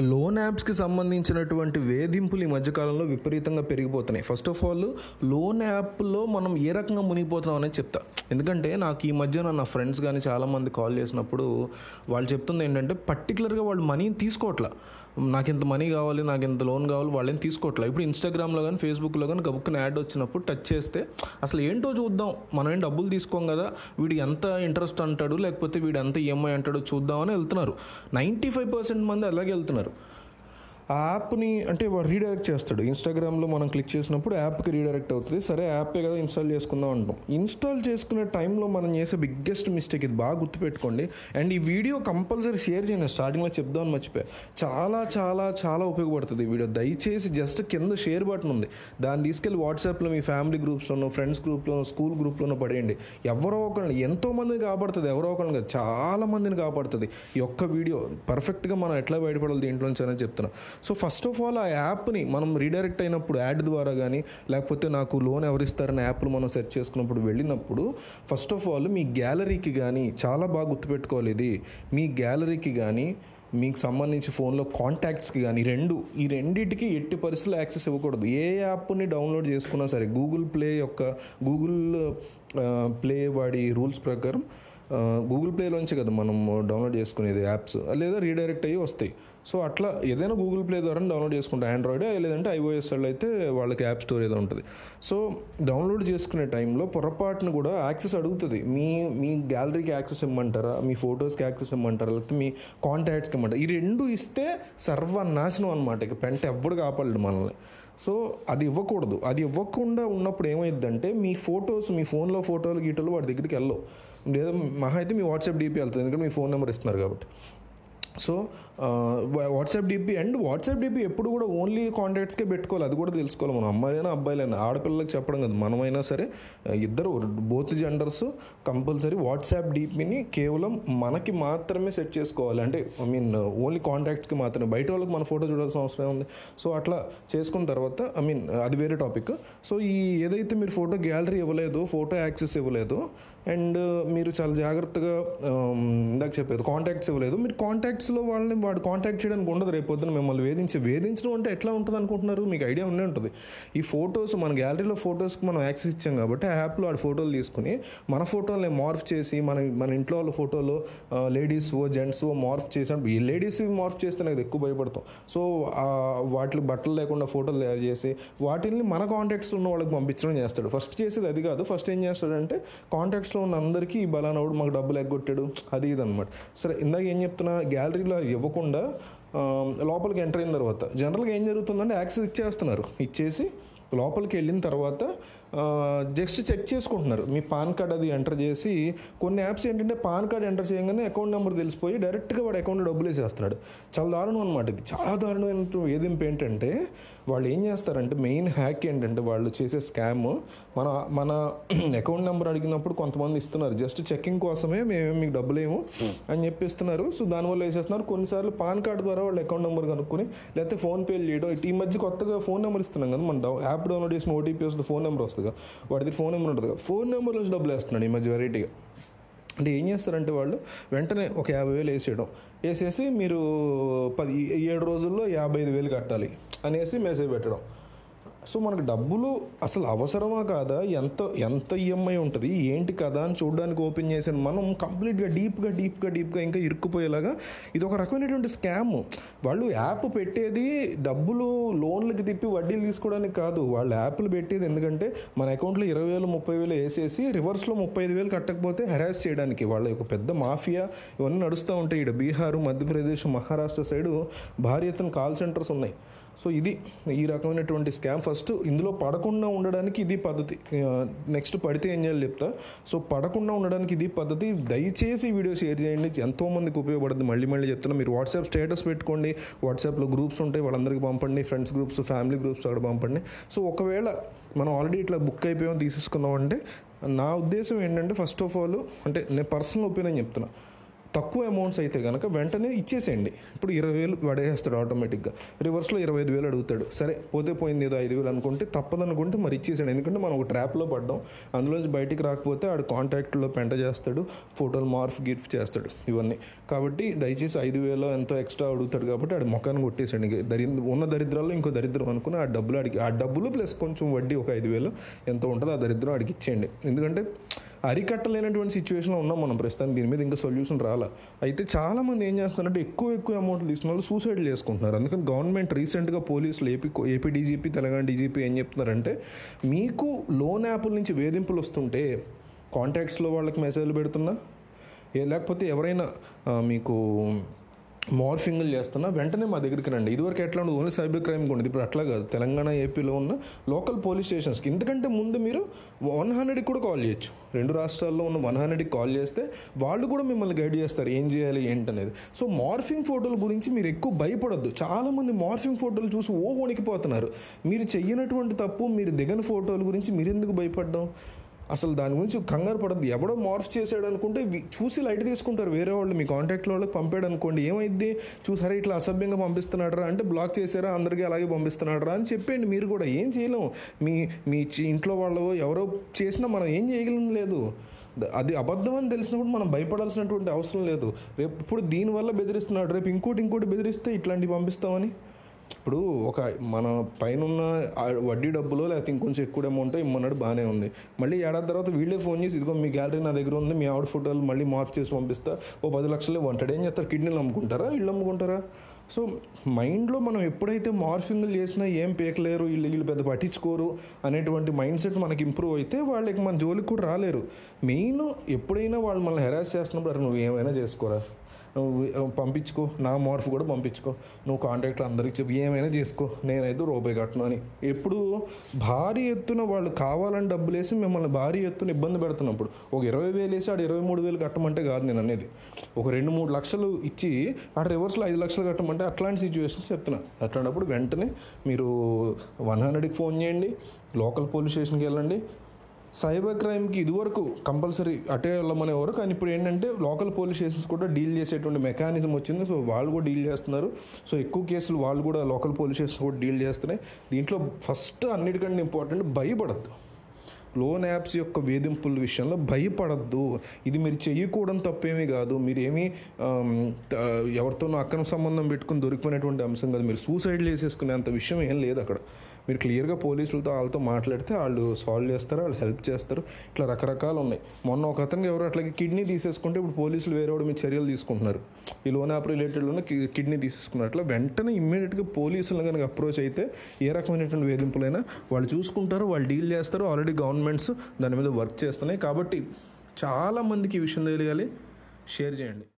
loan యాప్స్కి సంబంధించినటువంటి వేధింపులు ఈ మధ్యకాలంలో విపరీతంగా పెరిగిపోతున్నాయి ఫస్ట్ ఆఫ్ ఆల్ లోన్ యాప్లో మనం ఏ రకంగా మునిగిపోతున్నాం అనేది చెప్తా ఎందుకంటే నాకు ఈ మధ్యన నా ఫ్రెండ్స్ కానీ చాలామంది కాల్ చేసినప్పుడు వాళ్ళు చెప్తుంది ఏంటంటే పర్టికులర్గా వాళ్ళు మనీని తీసుకోవట్లా నాకు ఇంత మనీ కావాలి నాకు ఇంత లోన్ కావాలి వాళ్ళని తీసుకోవట్లేదు ఇప్పుడు ఇన్స్టాగ్రామ్లో కానీ ఫేస్బుక్లో కానీ గబుక్కున యాడ్ వచ్చినప్పుడు టచ్ చేస్తే అసలు ఏంటో చూద్దాం మనం ఏం డబ్బులు తీసుకోం కదా వీడు ఎంత ఇంట్రెస్ట్ అంటాడు లేకపోతే వీడు ఎంత ఈఎంఐ అంటాడో చూద్దామని వెళ్తున్నారు నైంటీ ఫైవ్ పర్సెంట్ మంది అలాగే వెళ్తున్నారు ఆ యాప్ని అంటే వాడు రీడైరెక్ట్ చేస్తాడు ఇన్స్టాగ్రామ్లో మనం క్లిక్ చేసినప్పుడు యాప్కి రీడైరెక్ట్ అవుతుంది సరే యాపే కదా ఇన్స్టాల్ చేసుకుందాం అంటాం ఇన్స్టాల్ చేసుకునే టైంలో మనం చేసే బిగ్గెస్ట్ మిస్టేక్ ఇది బాగా గుర్తుపెట్టుకోండి అండ్ ఈ వీడియో కంపల్సరీ షేర్ చేయండి స్టార్టింగ్లో చెప్దామని మర్చిపోయా చాలా చాలా చాలా ఉపయోగపడుతుంది ఈ వీడియో దయచేసి జస్ట్ కింద షేర్ బటన్ ఉంది దాన్ని తీసుకెళ్ళి వాట్సాప్లో మీ ఫ్యామిలీ గ్రూప్స్లోనో ఫ్రెండ్స్ గ్రూప్లోనో స్కూల్ గ్రూప్లోనో పడేయండి ఎవరో ఒకరిని ఎంతో మందిని కాపాడుతుంది ఎవరో ఒకరిని కాదు చాలా మందిని కాపాడుతుంది ఈ ఒక్క వీడియో పర్ఫెక్ట్గా మనం ఎట్లా బయటపడాలి దీంట్లో నుంచి అనేది చెప్తున్నా సో ఫస్ట్ ఆఫ్ ఆల్ ఆ యాప్ని మనం రీడైరెక్ట్ అయినప్పుడు యాడ్ ద్వారా కానీ లేకపోతే నాకు లోన్ ఎవరిస్తారని యాప్లు మనం సెర్చ్ చేసుకున్నప్పుడు వెళ్ళినప్పుడు ఫస్ట్ ఆఫ్ ఆల్ మీ గ్యాలరీకి కానీ చాలా బాగా గుర్తుపెట్టుకోవాలి ఇది మీ గ్యాలరీకి కానీ మీకు సంబంధించి ఫోన్లో కాంటాక్ట్స్కి కానీ రెండు ఈ రెండింటికి ఎట్టి పరిస్థితుల్లో యాక్సెస్ ఇవ్వకూడదు ఏ యాప్ని డౌన్లోడ్ చేసుకున్నా సరే గూగుల్ ప్లే యొక్క గూగుల్ ప్లే వాడి రూల్స్ ప్రకారం గూగుల్ ప్లేలోంచి కదా మనం డౌన్లోడ్ చేసుకునేది యాప్స్ లేదా రీడైరెక్ట్ అయ్యి వస్తాయి సో అట్లా ఏదైనా గూగుల్ ప్లే ద్వారా డౌన్లోడ్ చేసుకుంటే ఆండ్రాయిడ్ లేదంటే ఐఓఎస్ వాళ్ళు అయితే వాళ్ళకి యాప్ స్టోర్ ఏదో ఉంటుంది సో డౌన్లోడ్ చేసుకునే టైంలో పొరపాటును కూడా యాక్సెస్ అడుగుతుంది మీ మీ గ్యాలరీకి యాక్సెస్ ఇమ్మంటారా మీ ఫొటోస్కి యాక్సెస్ ఇమ్మంటారా లేకపోతే మీ కాంటాక్ట్స్కి ఇమ్మంటారా ఈ రెండు ఇస్తే సర్వనాశనం అనమాట ఇక పెంట ఎవ్వడు కాపాడడు మనల్ని సో అది ఇవ్వకూడదు అది ఇవ్వకుండా ఉన్నప్పుడు ఏమైందంటే మీ ఫొటోస్ మీ ఫోన్లో ఫోటోలు గీటలు వాడి దగ్గరికి వెళ్ళవు లేదా మహా అయితే మీ వాట్సాప్ డీపీ వెళ్తుంది ఎందుకంటే మీ ఫోన్ నెంబర్ ఇస్తున్నారు కాబట్టి so WhatsApp DP and WhatsApp DP ఎప్పుడు కూడా ఓన్లీ కాంటాక్ట్స్కే పెట్టుకోవాలి అది కూడా తెలుసుకోవాలి మనం అమ్మాయిలైనా అబ్బాయిలైనా ఆడపిల్లలకు చెప్పడం కదా మనమైనా సరే ఇద్దరు బోత్ జెండర్స్ కంపల్సరీ వాట్సాప్ డిపిని కేవలం మనకి మాత్రమే సెట్ చేసుకోవాలి అంటే ఐ మీన్ ఓన్లీ కాంటాక్ట్స్కి మాత్రమే బయట వాళ్ళకి మన ఫోటో చూడాల్సిన అవసరం ఉంది సో అట్లా చేసుకున్న తర్వాత ఐ మీన్ అది వేరే టాపిక్ సో ఈ ఏదైతే మీరు ఫోటో గ్యాలరీ ఇవ్వలేదు ఫోటో యాక్సెస్ ఇవ్వలేదు అండ్ మీరు చాలా జాగ్రత్తగా ఇందాక చెప్పేది కాంటాక్ట్స్ ఇవ్వలేదు మీరు కాంటాక్ట్స్లో వాళ్ళని వాడు కాంటాక్ట్ చేయడానికి ఉండదు రేపు పొద్దున మిమ్మల్ని వేధించి వేధించడం అంటే ఎట్లా ఉంటుంది అనుకుంటున్నారు మీకు ఐడియా ఉండే ఉంటుంది ఈ ఫొటోస్ మన గ్యాలరీలో ఫొటోస్కి మనం యాక్సెస్ ఇచ్చాం కాబట్టి ఆ యాప్లో వాడు ఫోటోలు తీసుకుని మన ఫోటోల్ని మార్ఫ్ చేసి మన మన ఇంట్లో వాళ్ళ ఫోటోలో లేడీస్ ఓ జెంట్స్ ఓ మార్ఫ్ చేసినప్పుడు ఈ లేడీస్ మార్ఫ్ చేస్తే నాకు ఎక్కువ భయపడతాం సో వాటి బట్టలు లేకుండా ఫోటోలు తయారు చేసి వాటిని మన కాంటాక్ట్స్ ఉన్న వాళ్ళకి పంపించడం చేస్తాడు ఫస్ట్ చేసేది అది కాదు ఫస్ట్ ఏం చేస్తాడంటే కాంటాక్ట్స్లో ఉన్న అందరికీ ఈ బలానవుడు మాకు డబ్బులు ఎగ్గొట్టాడు అది ఇది అనమాట సరే ఇందాక ఏం చెప్తున్నా గ్యాలరీలో ఇవ్వకుండా లోపలికి ఎంటర్ అయిన తర్వాత జనరల్గా ఏం జరుగుతుందంటే యాక్సెస్ ఇచ్చేస్తున్నారు ఇచ్చేసి లోపలికి వెళ్ళిన తర్వాత జస్ట్ చెక్ చేసుకుంటున్నారు మీ పాన్ కార్డ్ అది ఎంటర్ చేసి కొన్ని యాప్స్ ఏంటంటే పాన్ కార్డ్ ఎంటర్ చేయగానే అకౌంట్ నెంబర్ తెలిసిపోయి డైరెక్ట్గా వాడు అకౌంట్ డబ్బులు వేసేస్తున్నాడు చాలా దారుణం అనమాట ఇది చాలా దారుణమైన వేధింపు ఏంటంటే వాళ్ళు ఏం చేస్తారంటే మెయిన్ హ్యాక్ ఏంటంటే వాళ్ళు చేసే స్కామ్ మన మన అకౌంట్ నెంబర్ అడిగినప్పుడు కొంతమంది ఇస్తున్నారు జస్ట్ చెకింగ్ కోసమే మేము మీకు డబ్బులు ఏమో అని చెప్పిస్తున్నారు సో దానివల్ల వేసేస్తున్నారు కొన్నిసార్లు పాన్ కార్డ్ ద్వారా వాళ్ళు అకౌంట్ నెంబర్ కనుక్కొని లేకపోతే ఫోన్పేలు చేయడం ఇటు ఈ మధ్య కొత్తగా ఫోన్ నెంబర్ ఇస్తున్నాం కదా మన యాప్ డౌన్లోడ్ చేసిన ఓటీపీ వస్తుంది ఫోన్ నెంబర్ వస్తుంది వాడి ఫోన్ నెంబర్ ఉంటుంది కదా ఫోన్ నెంబర్ నుంచి డబ్బులు వేస్తున్నాడు ఈ మధ్య వెరైటీగా అంటే ఏం చేస్తారంటే వాళ్ళు వెంటనే ఒక యాభై వేలు వేసేయడం వేసేసి మీరు పది ఏడు రోజుల్లో యాభై ఐదు వేలు కట్టాలి అనేసి మెసేజ్ పెట్టడం సో మనకు డబ్బులు అసలు అవసరమా కాదా ఎంత ఎంత ఈఎంఐ ఉంటుంది ఏంటి కదా అని చూడడానికి ఓపెన్ చేసిన మనం కంప్లీట్గా డీప్గా డీప్గా డీప్గా ఇంకా ఇరుక్కుపోయేలాగా ఇది ఒక రకమైనటువంటి స్కామ్ వాళ్ళు యాప్ పెట్టేది డబ్బులు లోన్లకి తిప్పి వడ్డీలు తీసుకోవడానికి కాదు వాళ్ళు యాప్లు పెట్టేది ఎందుకంటే మన అకౌంట్లో ఇరవై వేలు ముప్పై వేలు వేసేసి రివర్స్లో ముప్పై ఐదు వేలు కట్టకపోతే హెరాస్ చేయడానికి వాళ్ళ యొక్క పెద్ద మాఫియా ఇవన్నీ నడుస్తూ ఉంటాయి ఇక్కడ బీహారు మధ్యప్రదేశ్ మహారాష్ట్ర సైడు భారీ ఎత్తున కాల్ సెంటర్స్ ఉన్నాయి సో ఇది ఈ రకమైనటువంటి స్కామ్ ఫస్ట్ ఇందులో పడకుండా ఉండడానికి ఇది పద్ధతి నెక్స్ట్ పడితే ఏం చేయాలి చెప్తా సో పడకుండా ఉండడానికి ఇది పద్ధతి దయచేసి ఈ వీడియో షేర్ చేయండి ఎంతోమందికి ఉపయోగపడుతుంది మళ్ళీ మళ్ళీ చెప్తున్నా మీరు వాట్సాప్ స్టేటస్ పెట్టుకోండి వాట్సాప్లో గ్రూప్స్ ఉంటాయి వాళ్ళందరికీ పంపండి ఫ్రెండ్స్ గ్రూప్స్ ఫ్యామిలీ గ్రూప్స్ అక్కడ పంపండి సో ఒకవేళ మనం ఆల్రెడీ ఇట్లా బుక్ అయిపోయాం తీసేసుకున్నాం అంటే నా ఉద్దేశం ఏంటంటే ఫస్ట్ ఆఫ్ ఆల్ అంటే నేను పర్సనల్ ఒపీనియన్ చెప్తున్నా తక్కువ అమౌంట్స్ అయితే కనుక వెంటనే ఇచ్చేసేయండి ఇప్పుడు ఇరవై వేలు పడేస్తాడు ఆటోమేటిక్గా రివర్స్లో ఇరవై ఐదు వేలు అడుగుతాడు సరే పోతే పోయింది ఏదో ఐదు వేలు అనుకుంటే తప్పదనుకుంటే మరి ఇచ్చేసాడు ఎందుకంటే మనం ఒక ట్రాప్లో పడ్డాం అందులోంచి బయటికి రాకపోతే ఆడు కాంటాక్ట్లో పెంట చేస్తాడు ఫోటోలు మార్ఫ్ గిఫ్ట్ చేస్తాడు ఇవన్నీ కాబట్టి దయచేసి ఐదు వేలు ఎంతో ఎక్స్ట్రా అడుగుతాడు కాబట్టి ఆడు మొక్కను కొట్టేసాడు ఇంక దరి ఉన్న దరిద్రాల్లో ఇంకో దరిద్రం అనుకుని ఆ డబ్బులు అడిగి ఆ డబ్బులు ప్లస్ కొంచెం వడ్డీ ఒక ఐదు వేలు ఎంత ఉంటుందో ఆ దరిద్రం అడిగి ఇచ్చేయండి ఎందుకంటే అరికట్టలేనటువంటి సిచ్యువేషన్లో ఉన్నాం మనం ప్రస్తుతానికి దీని మీద ఇంకా సొల్యూషన్ రాలా అయితే చాలామంది ఏం చేస్తున్నారంటే ఎక్కువ ఎక్కువ అమౌంట్ తీసుకున్న వాళ్ళు సూసైడ్ చేసుకుంటున్నారు అందుకని గవర్నమెంట్ రీసెంట్గా పోలీసులు AP AP DGP Telangana DGP ఏం చెప్తున్నారంటే మీకు లోన్ యాప్ల నుంచి వేధింపులు వస్తుంటే కాంటాక్ట్స్లో వాళ్ళకి మెసేజ్లు పెడుతున్నా ఏ లేకపోతే ఎవరైనా ఆ, మీకు మార్ఫింగ్లు చేస్తున్నా వెంటనే మా దగ్గరికి రండి ఇదివరకు ఎట్లా ఉండదు ఓన్లీ సైబర్ క్రైమ్ ఉండదు ఇప్పుడు అట్లా కాదు తెలంగాణ ఏపీలో ఉన్న లోకల్ పోలీస్ స్టేషన్స్కి ఎందుకంటే ముందు మీరు వన్ హండ్రెడ్కి కూడా కాల్ చేయొచ్చు రెండు రాష్ట్రాల్లో ఉన్న వన్ హండ్రెడ్కి కాల్ చేస్తే వాళ్ళు కూడా మిమ్మల్ని గైడ్ చేస్తారు ఏం చేయాలి ఏంటనేది సో మార్ఫింగ్ ఫోటోల గురించి మీరు ఎక్కువ భయపడొద్దు చాలామంది మార్ఫింగ్ ఫోటోలు చూసి ఓ వణికిపోతున్నారు మీరు చెయ్యనటువంటి తప్పు మీరు దిగని ఫోటోల గురించి మీరు ఎందుకు భయపడ్డాం అసలు దాని గురించి కంగారు పడద్దు ఎవడో మార్ఫ్ చేసాడు అనుకుంటే వి- చూసి లైట్ తీసుకుంటారు వేరే వాళ్ళు మీ కాంటాక్ట్లో వాళ్ళకి పంపాడు అనుకోండి ఏమైంది చూసారా ఇట్లా అసభ్యంగా పంపిస్తున్నాడరా అంటే బ్లాక్ చేశారా అందరికీ అలాగే పంపిస్తున్నాడరా అని చెప్పండి మీరు కూడా ఏం చేయలేం మీ మీ చి- ఇంట్లో వాళ్ళు ఎవరో చేసినా మనం ఏం చేయగలం లేదు ద- అది అబద్ధం అని తెలిసినప్పుడు మనం భయపడాల్సినటువంటి అవసరం లేదు రేపు ఇప్పుడు దీనివల్ల బెదిరిస్తున్నాడు రేపు ఇంకోటి ఇంకోటి బెదిరిస్తే ఇట్లాంటివి పంపిస్తామని ఇప్పుడు ఒక మన పైన ఉన్న ఆ వడ్డీ డబ్బులో లేకపోతే ఇంకొంచెం ఎక్కువ అమౌంట్ ఇమ్మన్నాడు బాగానే ఉంది మళ్ళీ ఏడాది తర్వాత వీళ్ళే ఫోన్ చేసి ఇదిగో మీ గ్యాలరీ నా దగ్గర ఉంది మీ ఆవిడ ఫోటోలు మళ్ళీ మార్ఫ్ చేసి పంపిస్తా ఓ పది లక్షలు వంటాడు ఏం చేస్తారు కిడ్నీలు అమ్ముకుంటారా ఇల్లు అమ్ముకుంటారా సో మైండ్లో మనం ఎప్పుడైతే మార్ఫింగ్లు చేసినా ఏం పేకలేరు వీళ్ళు వీళ్ళు పెద్ద పట్టించుకోరు అనేటువంటి మైండ్ సెట్ మనకి ఇంప్రూవ్ అయితే వాళ్ళకి మన జోలికి కూడా రాలేరు మెయిన్ ఎప్పుడైనా వాళ్ళు మనల్ని హెరాస్ చేస్తున్నప్పుడు అరే నువ్వు ఏమైనా చేసుకోరా నువ్వు పంపించుకో నా మార్ఫ్ కూడా పంపించుకో నువ్వు కాంటాక్ట్లో అందరికి చెప్పి ఏమైనా చేసుకో నేనైతే రూపాయి కట్టను అని ఎప్పుడు భారీ ఎత్తున వాళ్ళు కావాలని డబ్బులు వేసి మిమ్మల్ని భారీ ఎత్తున ఇబ్బంది పెడుతున్నప్పుడు ఒక ఇరవై వేలు వేసి ఆడు ఇరవై మూడు వేలు కట్టమంటే కాదు నేను అనేది ఒక రెండు మూడు లక్షలు ఇచ్చి ఆడ రివర్స్లో ఐదు లక్షలు కట్టమంటే అట్లాంటి సిచ్యువేషన్స్ చెప్తున్నా అట్లాంటప్పుడు వెంటనే మీరు వన్ హండ్రెడ్కి ఫోన్ చేయండి లోకల్ పోలీస్ స్టేషన్కి వెళ్ళండి సైబర్ క్రైమ్కి ఇదివరకు కంపల్సరీ అటే వెళ్ళమనేవారు కానీ ఇప్పుడు ఏంటంటే లోకల్ పోలీస్ స్టేషన్స్ కూడా డీల్ చేసేటువంటి మెకానిజం వచ్చింది సో వాళ్ళు కూడా డీల్ చేస్తున్నారు సో ఎక్కువ కేసులు వాళ్ళు కూడా లోకల్ పోలీస్ స్టేషన్స్ కూడా డీల్ చేస్తున్నాయి దీంట్లో ఫస్ట్ అన్నిటికంటే ఇంపార్టెంట్ భయపడద్దు లోన్ యాప్స్ యొక్క వేధింపుల విషయంలో భయపడద్దు ఇది మీరు చెయ్యకూడదు తప్పేమీ కాదు మీరు ఏమీ ఆమ్, త- ఎవరితోనో అక్రమ సంబంధం పెట్టుకుని దొరికిపోయినటువంటి అంశం కాదు మీరు సూసైడ్లు చేసేసుకునేంత విషయం ఏం లేదు అక్కడ మీరు క్లియర్గా పోలీసులతో వాళ్ళతో మాట్లాడితే వాళ్ళు సాల్వ్ చేస్తారు వాళ్ళు హెల్ప్ చేస్తారు ఇట్లా రకరకాలు ఉన్నాయి మొన్న ఒక అతనికి ఎవరు అట్లాగే కిడ్నీ తీసేసుకుంటే ఇప్పుడు పోలీసులు వేరే వాడు మీ చర్యలు తీసుకుంటున్నారు ఈ లోన్ యాప్ రిలేటెడ్లోనే కిడ్నీ తీసేసుకున్నారు అట్లా వెంటనే ఇమ్మీడియట్గా పోలీసులను కనుక అప్రోచ్ అయితే ఏ రకమైనటువంటి వేధింపులైనా వాళ్ళు చూసుకుంటారు వాళ్ళు డీల్ చేస్తారు ఆల్రెడీ గవర్నమెంట్స్ దాని మీద వర్క్ చేస్తున్నాయి కాబట్టి చాలామందికి ఈ విషయం తెలియాలి షేర్ చేయండి